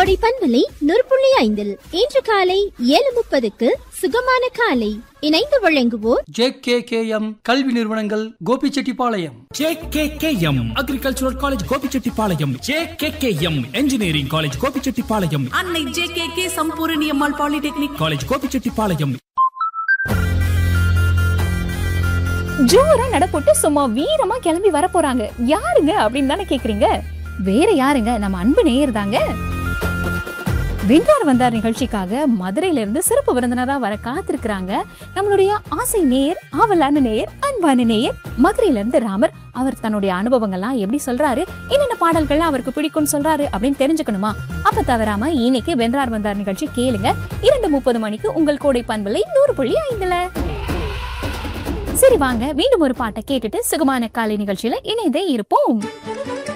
கோடை பண்பலை நூற்புள்ளி ஐந்தில் இன்று காலை ஏழு முப்பதுக்கு சுகமான காலை இணைந்து வழங்குவோர் ஜே கே கே எம் கல்வி நிறுவனங்கள் Gobichettipalayam JKKM agricultural college Gobichettipalayam JKKM engineering college Gobichettipalayam Annai J K K Sampoorani Ammal polytechnic college Gobichettipalayam ஜோரா நடப்போட்டு சும்மா வீரமா கிளம்பி வர போறாங்க யாருங்க அப்படின்னு தானே கேக்குறீங்க வேற யாருங்க நம்ம அன்பு நேயர் தாங்க வென்றார் வந்தார் நிகழ்ச்சிக்காக மதுரையில இருந்து சிறப்பு விருந்தினரா வர காத்திருக்கிறாங்க நம்மளுடைய ஆசை நேயர் ஆவலான நேயர் அன்பான நேயர் மதுரையில இருந்து ராமர் அவர் தன்னுடைய அனுபவங்கள்லாம் எப்படி சொல்றாரு என்னென்ன பாடல்கள்லாம் அவருக்கு பிடிக்கும்னு சொல்றாரு அப்படின்னு தெரிஞ்சுக்கணுமா அப்ப தவறாம இன்னைக்கு வென்றார் வந்தார் நிகழ்ச்சி கேளுங்க இரண்டு முப்பது மணிக்கு உங்கள் கோடை பண்பலை நூறு புள்ளி ஐந்துல சரி வாங்க மீண்டும் ஒரு பாட்டை கேட்டுட்டு சுகமான காலை நிகழ்ச்சியில இணைந்தே இருப்போம்